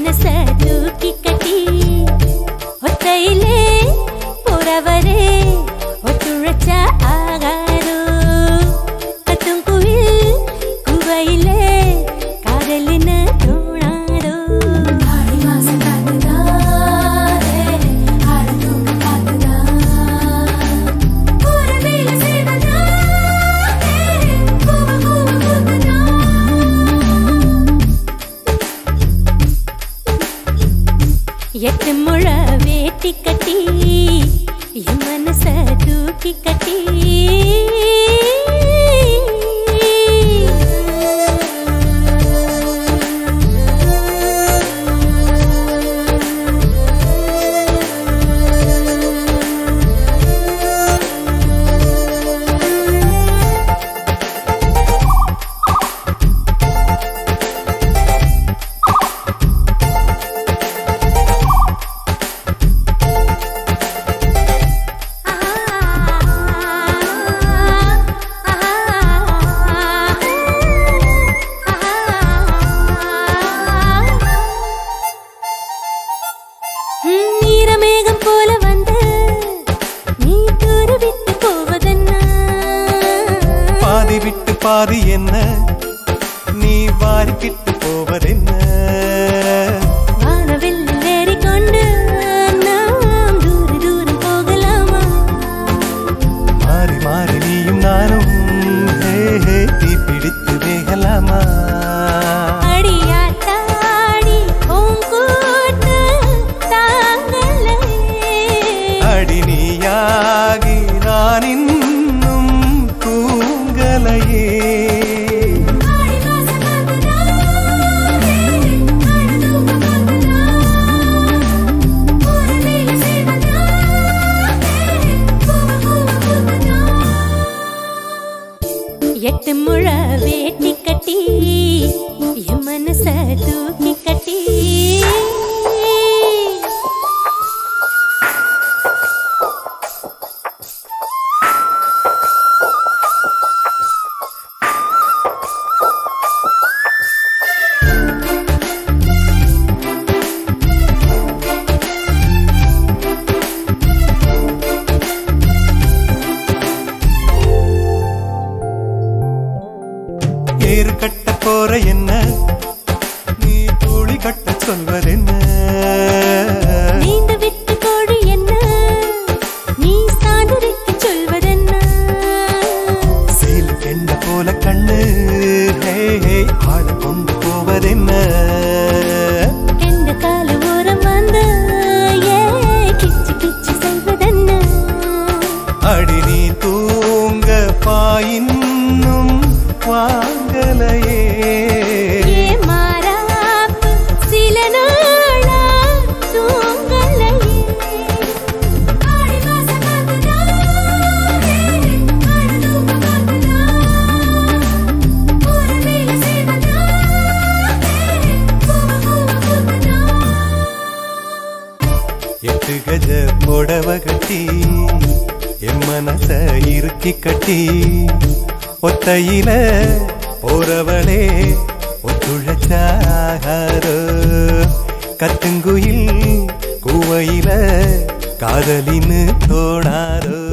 மனச தூக்கி கட்டி ஒத்தையிலே புறவரே ஒத்துழைச்சா ஆகாரோ கத்தும் குயில் குவையிலே காதலின்னு தோணாதோ ஆடி மாசம் காத்துதா ஆட தூக்க காத்துதா ஒரு வேலை செய்வதா கூவ கூவ கூத்துதா எட்டு முழ வேட்டி கட்டி என் மனச தூக்கி கட்டி நீரமேகம் போல வந்து நீ தூரவிட்டு போவதென்ன பாதி விட்டு பாதி என்ன நீ வாரிக்கிட்டு போவதென்ன வானவில் ஏறிக்கொண்டு நாம் தூர தூரம் போகலாமா மாறி மாறி நீயும் நானும் ஹே ஹே தீ பிடித்து வேகலாமா அடியாத்தாடி பூங்கூட்டு தாங்களே அடி நீயாகி நான் இன்னும் தூங்கலையே ஆடி மாசம் காத்துதா ஆட தூக்க காத்துதா ஒரு வேலை செய்வதா கூவ கூவ கூத்துதா எட்டு முழ வேட்டி கட்டி என் மனச தூக்கி கட்டி ஏறு கட்ட போற என்ன நீ தோழி கட்ட சொல்வதென்ன நீண்டு விட்டு கோழி என்ன நீ சாதுரைக்கு சொல்வதென்ன சீல் கெண்ட போல கண்ணு ஹே ஹே ஆட கொண்டு போவதென்ன எந்த கால ஓரம் வந்து ஏ கிச்சு கிச்சு செய்வதென்ன அடி நீ தூங்க பாயின்னும் வாங்கலையே ஏ மாறாப்பு சில நாளா தூங்கலையே ஆடி மாசம் காத்துதா ஆட தூக்க காத்துதா ஒரு வேலை செய்வதா கூவ கூவ கூத்துதா எட்டு கஜ புடவ கட்டி என் மனச இறுக்கி கட்டி ஒத்தையில போறவளே ஒத்துழைச்சாரோ கத்துங்குயில் கூவையில காதலின்னு தோணாரோ